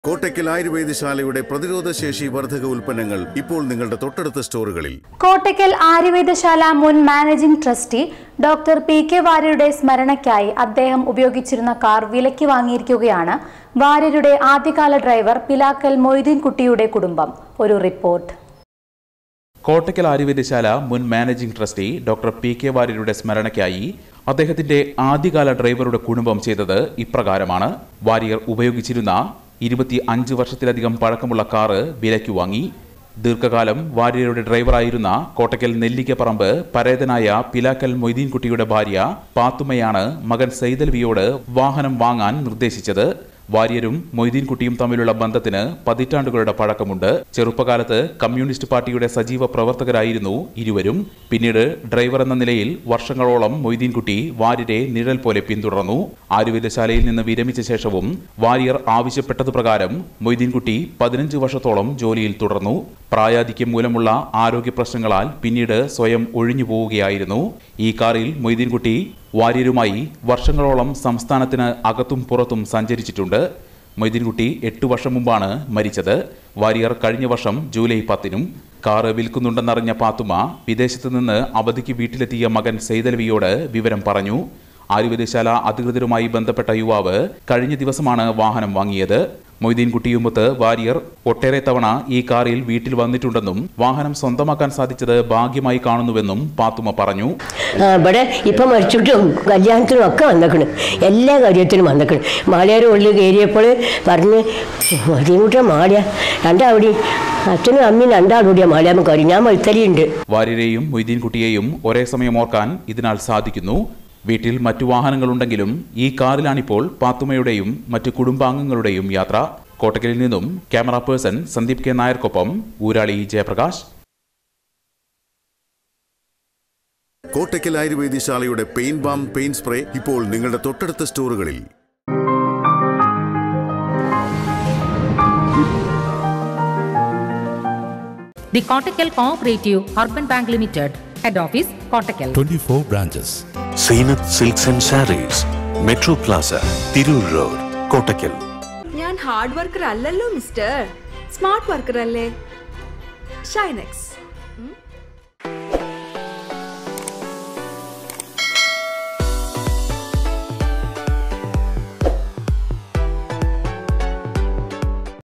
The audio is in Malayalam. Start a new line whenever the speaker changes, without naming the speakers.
കോട്ടയ്ക്കൽ ആയുർവേദശാലയുടെ പ്രതിരോധശേഷി വർധക ഉൽപ്പന്നങ്ങൾ ഇപ്പോൾ നിങ്ങളുടെ തൊട്ടടുത്ത സ്റ്റോറുകളിൽ
കോട്ടയ്ക്കൽ ആയുർവേദശാല മുൻ managing trustee doctor P K വാര്യരുടെ സ്മരണയ്ക്കായി അദ്ദേഹം ഉപയോഗിച്ചിരുന്ന കാർ വിലയ്ക്ക് വാങ്ങിയിരിക്കുകയാണ് വാര്യരുടെ ആദ്യകാല ഡ്രൈവർ പിലാക്കൽ മൊയ്തീൻ കുട്ടിയുടെ കുടുംബം ഒരു റിപ്പോർട്ട്
കോട്ടയ്ക്കൽ ആയുർവേദശാല മുൻ managing trustee doctor P K വാര്യരുടെ സ്മരണയ്ക്കായി അദ്ദേഹത്തിന്റെ ആദ്യകാല ഡ്രൈവറുടെ കുടുംബം ചെയ്തത് ഇപ്രകാരമാണ് വാര്യർ ഉപയോഗിച്ചിരുന്ന ഇരുപത്തി അഞ്ച് വർഷത്തിലധികം പഴക്കമുള്ള കാറ് വിലയ്ക്ക് വാങ്ങി ദീർഘകാലം വാര്യരുടെ ഡ്രൈവറായിരുന്ന കോട്ടയ്ക്കൽ നെല്ലിക്കപ്പറമ്പ് പരേതനായ പിലാക്കൽ മൊയ്തീൻകുട്ടിയുടെ ഭാര്യ പാത്തുമ്മയാണ് മകൻ സൈതൽവിയോട് വാഹനം വാങ്ങാൻ നിർദ്ദേശിച്ചത് വാര്യരും മൊയ്തീൻകുട്ടിയും തമ്മിലുള്ള ബന്ധത്തിന് പതിറ്റാണ്ടുകളുടെ പഴക്കമുണ്ട് ചെറുപ്പകാലത്ത് കമ്മ്യൂണിസ്റ്റ് പാർട്ടിയുടെ സജീവ പ്രവർത്തകരായിരുന്നു ഇരുവരും പിന്നീട് ഡ്രൈവർ എന്ന നിലയിൽ വർഷങ്ങളോളം മൊയ്തീൻകുട്ടി വാര്യരെ നിഴൽ പോലെ പിന്തുടർന്നു ആയുർവേദശാലയിൽ നിന്ന് വിരമിച്ച ശേഷവും വാര്യർ ആവശ്യപ്പെട്ടത് പ്രകാരം മൊയ്തീൻകുട്ടി പതിനഞ്ച് വർഷത്തോളം ജോലിയിൽ തുടർന്നു പ്രായാധിക്യം മൂലമുള്ള ആരോഗ്യ പ്രശ്നങ്ങളാൽ പിന്നീട് സ്വയം ഒഴിഞ്ഞു പോവുകയായിരുന്നു ഈ കാറിൽ മൊയ്തീൻകുട്ടി വാര്യരുമായി വർഷങ്ങളോളം സംസ്ഥാനത്തിന് അകത്തും പുറത്തും സഞ്ചരിച്ചിട്ടുണ്ട് മൊയ്തീൻകുട്ടി എട്ട് വർഷം മുമ്പാണ് മരിച്ചത് വാര്യർ കഴിഞ്ഞ വർഷം ജൂലൈ പത്തിനും കാറ് വിൽക്കുന്നുണ്ടെന്നറിഞ്ഞ പാത്തുമ്മ വിദേശത്ത് നിന്ന് അവധിക്ക് വീട്ടിലെത്തിയ മകൻ സെയ്തലവിയോട് വിവരം പറഞ്ഞു ആയുർവേദശാല അധികൃതരുമായി ബന്ധപ്പെട്ട യുവാവ് കഴിഞ്ഞ ദിവസമാണ് വാഹനം വാങ്ങിയത് മൊയ്തീൻകുട്ടിയുമൊത്ത് വാര്യർ ഒട്ടേറെ തവണ ഈ കാറിൽ വീട്ടിൽ വന്നിട്ടുണ്ടെന്നും വാഹനം സ്വന്തമാക്കാൻ സാധിച്ചത് ഭാഗ്യമായി കാണുന്നുവെന്നും പാത്തുമ്മ പറഞ്ഞു
ആ, ഇവിടെ ഇപ്പം മരിച്ചിട്ടും കല്യാണത്തിനും ഒക്കെ വന്നേക്കണ് എല്ലാ കാര്യത്തിനും വന്നേക്കണ് മാളിയാർ ഉള്ളിൽ കയറിയപ്പോൾ പറഞ്ഞ് മതിമുട്ട മാളിയ രണ്ടാവിടെ അച്ഛനും അമ്മയും രണ്ടാളൂടിയ മാളിയാമ്മ കയറി ഞാൻ മത്സരിയുണ്ട്
വാര്യരെയും മൊയ്തീൻകുട്ടിയെയും ഒരേ സമയം ഓർക്കാൻ ഇതിനാൽ സാധിക്കുന്നു വീട്ടിൽ മറ്റു വാഹനങ്ങളുണ്ടെങ്കിലും ഈ കാറിലാണിപ്പോൾ പാത്തുമ്മയുടെയും മറ്റു കുടുംബാംഗങ്ങളുടെയും യാത്ര കോട്ടക്കലിൽ നിന്നും ക്യാമറ പേഴ്സൺ സന്ദീപ് കെ നായർക്കൊപ്പം ഊരാളി ജയപ്രകാശ്
കോട്ടയ്ക്കൽ ആയുർവേദശാലയുടെ പെയിൻ ബാം പെയിൻ സ്പ്രേ ഇപ്പോൾ നിങ്ങളുടെ തൊട്ടടുത്ത സ്റ്റോറുകളിൽ
The Kottakkal Cooperative Urban Bank Limited, Head Office, Kottakkal.
24 branches.
Seenath silks and sarees metro plaza Tirur road Kottakkal
ഞാൻ ഹാർഡ് വർക്കർ അല്ലല്ലോ മിസ്റ്റർ സ്മാർട്ട് വർക്കർ അല്ലേ ഷൈനെക്സ്